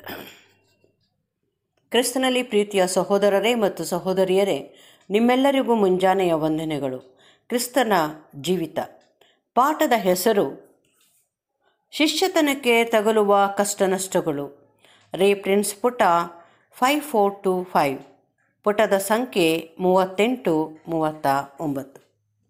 ಕ್ರಿಸ್ತನಲ್ಲಿ ಪ್ರೀತಿಯ ಸಹೋದರರೇ ಮತ್ತು ಸಹೋದರಿಯರೇ ನಿಮ್ಮೆಲ್ಲರಿಗೂ ಮುಂಜಾನೆಯ ವಂದನೆಗಳು ಕ್ರಿಸ್ತನ ಜೀವಿತ ಪಾಠದ ಹೆಸರು ಶಿಷ್ಯತನಕ್ಕೆ ತಗಲುವ ಕಷ್ಟ ನಷ್ಟಗಳು ರೇಫ್ರೆನ್ಸ್ ಪುಟ ಫೈವ್ ಫೋರ್ ಟು ಫೈವ್ ಪುಟದ ಸಂಖ್ಯೆ ಮೂವತ್ತೆಂಟು ಮೂವತ್ತ ಒಂಬತ್ತು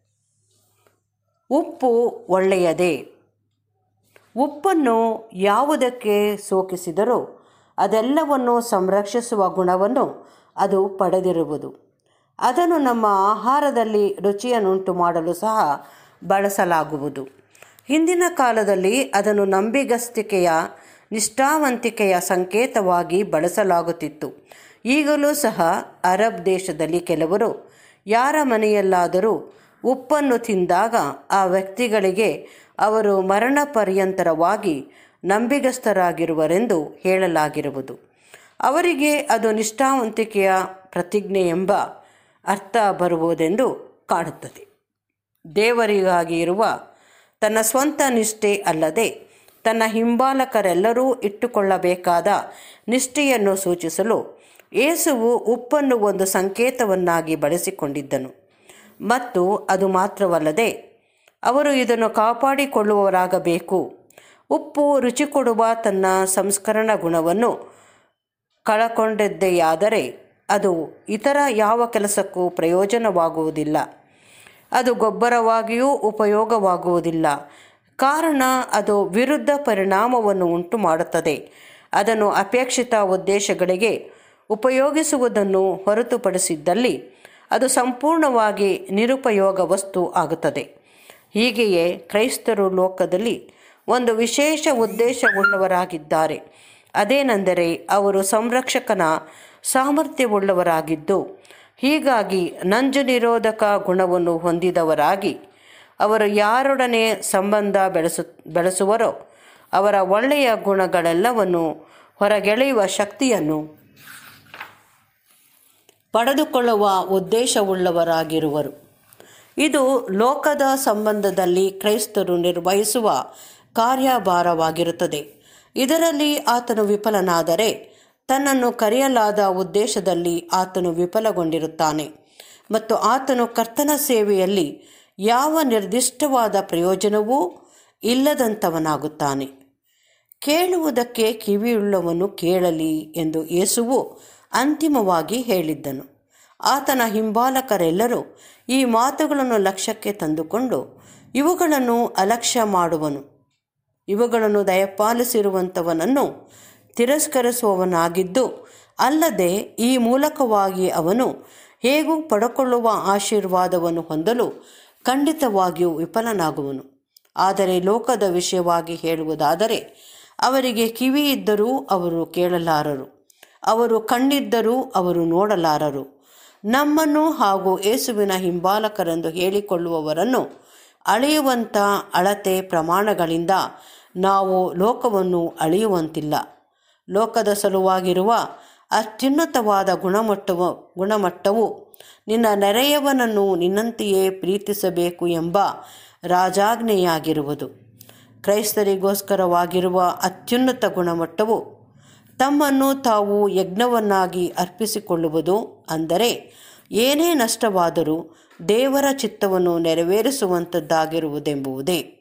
ಉಪ್ಪು ಒಳ್ಳೆಯದೇ ಉಪ್ಪನ್ನು ಯಾವುದಕ್ಕೆ ಸೋಕಿಸಿದರೂ ಅದೆಲ್ಲವನ್ನು ಸಂರಕ್ಷಿಸುವ ಗುಣವನ್ನು ಅದು ಪಡೆದಿರುವುದು ಅದನ್ನು ನಮ್ಮ ಆಹಾರದಲ್ಲಿ ರುಚಿಯನ್ನುಂಟು ಮಾಡಲು ಸಹ ಬಳಸಲಾಗುವುದು ಹಿಂದಿನ ಕಾಲದಲ್ಲಿ ಅದನ್ನು ನಂಬಿಗಸ್ತಿಕೆಯ ನಿಷ್ಠಾವಂತಿಕೆಯ ಸಂಕೇತವಾಗಿ ಬಳಸಲಾಗುತ್ತಿತ್ತು ಈಗಲೂ ಸಹ ಅರಬ್ ದೇಶದಲ್ಲಿ ಕೆಲವರು ಯಾರ ಮನೆಯಲ್ಲಾದರೂ ಉಪ್ಪನ್ನು ತಿಂದಾಗ ಆ ವ್ಯಕ್ತಿಗಳಿಗೆ ಅವರು ಮರಣ ಪರ್ಯಂತರವಾಗಿ ನಂಬಿಗಸ್ತರಾಗಿರುವರೆಂದು ಹೇಳಲಾಗಿರುವುದು ಅವರಿಗೆ ಅದು ನಿಷ್ಠಾವಂತಿಕೆಯ ಪ್ರತಿಜ್ಞೆ ಎಂಬ ಅರ್ಥ ಬರುವುದೆಂದು ಕಾಣುತ್ತದೆ ದೇವರಿಗಾಗಿ ಇರುವ ತನ್ನ ಸ್ವಂತ ನಿಷ್ಠೆ ಅಲ್ಲದೆ ತನ್ನ ಹಿಂಬಾಲಕರೆಲ್ಲರೂ ಇಟ್ಟುಕೊಳ್ಳಬೇಕಾದ ನಿಷ್ಠೆಯನ್ನು ಸೂಚಿಸಲು ಯೇಸುವು ಉಪ್ಪನ್ನು ಒಂದು ಸಂಕೇತವನ್ನಾಗಿ ಬಳಸಿಕೊಂಡಿದ್ದನು ಮತ್ತು ಅದು ಮಾತ್ರವಲ್ಲದೆ ಅವರು ಇದನ್ನು ಕಾಪಾಡಿಕೊಳ್ಳುವವರಾಗಬೇಕು ಉಪ್ಪು ರುಚಿ ಕೊಡುವ ತನ್ನ ಸಂಸ್ಕರಣ ಗುಣವನ್ನು ಕಳಕೊಂಡದ್ದೆಯಾದರೆ ಅದು ಇತರ ಯಾವ ಕೆಲಸಕ್ಕೂ ಪ್ರಯೋಜನವಾಗುವುದಿಲ್ಲ ಅದು ಗೊಬ್ಬರವಾಗಿಯೂ ಉಪಯೋಗವಾಗುವುದಿಲ್ಲ ಕಾರಣ ಅದು ವಿರುದ್ಧ ಪರಿಣಾಮವನ್ನು ಉಂಟು ಮಾಡುತ್ತದೆ ಅದನ್ನು ಅಪೇಕ್ಷಿತ ಉದ್ದೇಶಗಳಿಗೆ ಉಪಯೋಗಿಸುವುದನ್ನು ಹೊರತುಪಡಿಸಿದ್ದಲ್ಲಿ ಅದು ಸಂಪೂರ್ಣವಾಗಿ ನಿರುಪಯೋಗ ವಸ್ತು ಆಗುತ್ತದೆ ಹೀಗೆಯೇ ಕ್ರೈಸ್ತರು ಲೋಕದಲ್ಲಿ ಒಂದು ವಿಶೇಷ ಉದ್ದೇಶವುಳ್ಳವರಾಗಿದ್ದಾರೆ ಅದೇನೆಂದರೆ ಅವರು ಸಂರಕ್ಷಕನ ಸಾಮರ್ಥ್ಯವುಳ್ಳವರಾಗಿದ್ದು ಹೀಗಾಗಿ ನಂಜು ನಿರೋಧಕ ಗುಣವನ್ನು ಹೊಂದಿದವರಾಗಿ ಅವರು ಯಾರೊಡನೆ ಸಂಬಂಧ ಬೆಳೆಸು ಬೆಳೆಸುವರೋ ಅವರ ಒಳ್ಳೆಯ ಗುಣಗಳೆಲ್ಲವನ್ನು ಹೊರಗೆಳೆಯುವ ಶಕ್ತಿಯನ್ನು ಪಡೆದುಕೊಳ್ಳುವ ಉದ್ದೇಶವುಳ್ಳವರಾಗಿರುವರು ಇದು ಲೋಕದ ಸಂಬಂಧದಲ್ಲಿ ಕ್ರೈಸ್ತರು ನಿರ್ವಹಿಸುವ ಕಾರ್ಯಭಾರವಾಗಿರುತ್ತದೆ ಇದರಲ್ಲಿ ಆತನು ವಿಫಲನಾದರೆ ತನ್ನನ್ನು ಕರೆಯಲಾದ ಉದ್ದೇಶದಲ್ಲಿ ಆತನು ವಿಫಲಗೊಂಡಿರುತ್ತಾನೆ ಮತ್ತು ಆತನು ಕರ್ತನ ಸೇವೆಯಲ್ಲಿ ಯಾವ ನಿರ್ದಿಷ್ಟವಾದ ಪ್ರಯೋಜನವೂ ಇಲ್ಲದಂಥವನಾಗುತ್ತಾನೆ ಕೇಳುವುದಕ್ಕೆ ಕಿವಿಯುಳ್ಳವನು ಕೇಳಲಿ ಎಂದು ಯೇಸುವು ಅಂತಿಮವಾಗಿ ಹೇಳಿದ್ದನು ಆತನ ಹಿಂಬಾಲಕರೆಲ್ಲರೂ ಈ ಮಾತುಗಳನ್ನು ಲಕ್ಷ್ಯಕ್ಕೆ ತಂದುಕೊಂಡು ಇವುಗಳನ್ನು ಅಲಕ್ಷ್ಯ ಮಾಡುವನು ಇವುಗಳನ್ನು ದಯಪಾಲಿಸಿರುವಂಥವನನ್ನು ತಿರಸ್ಕರಿಸುವವನಾಗಿದ್ದು ಅಲ್ಲದೆ ಈ ಮೂಲಕವಾಗಿ ಅವನು ಹೇಗೂ ಪಡಕೊಳ್ಳುವ ಆಶೀರ್ವಾದವನ್ನು ಹೊಂದಲು ಖಂಡಿತವಾಗಿಯೂ ವಿಫಲನಾಗುವನು ಆದರೆ ಲೋಕದ ವಿಷಯವಾಗಿ ಹೇಳುವುದಾದರೆ ಅವರಿಗೆ ಕಿವಿ ಇದ್ದರೂ ಅವರು ಕೇಳಲಾರರು ಅವರು ಕಣ್ಣಿದ್ದರೂ ಅವರು ನೋಡಲಾರರು ನಮ್ಮನ್ನು ಹಾಗೂ ಯೇಸುವಿನ ಹಿಂಬಾಲಕರೆಂದು ಹೇಳಿಕೊಳ್ಳುವವರನ್ನು ಅಳೆಯುವಂಥ ಅಳತೆ ಪ್ರಮಾಣಗಳಿಂದ ನಾವು ಲೋಕವನ್ನು ಅಳೆಯುವಂತಿಲ್ಲ ಲೋಕದ ಸಲುವಾಗಿರುವ ಅತ್ಯುನ್ನತವಾದ ಗುಣಮಟ್ಟವು ಗುಣಮಟ್ಟವು ನಿನ್ನ ನೆರೆಯವನನ್ನು ನಿನ್ನಂತೆಯೇ ಪ್ರೀತಿಸಬೇಕು ಎಂಬ ರಾಜಾಜ್ಞೆಯಾಗಿರುವುದು ಕ್ರೈಸ್ತರಿಗೋಸ್ಕರವಾಗಿರುವ ಅತ್ಯುನ್ನತ ಗುಣಮಟ್ಟವು ತಮ್ಮನ್ನು ತಾವು ಯಜ್ಞವನ್ನಾಗಿ ಅರ್ಪಿಸಿಕೊಳ್ಳುವುದು ಅಂದರೆ ಏನೇ ನಷ್ಟವಾದರೂ ದೇವರ ಚಿತ್ತವನ್ನು ನೆರವೇರಿಸುವಂಥದ್ದಾಗಿರುವುದೆಂಬುದೇ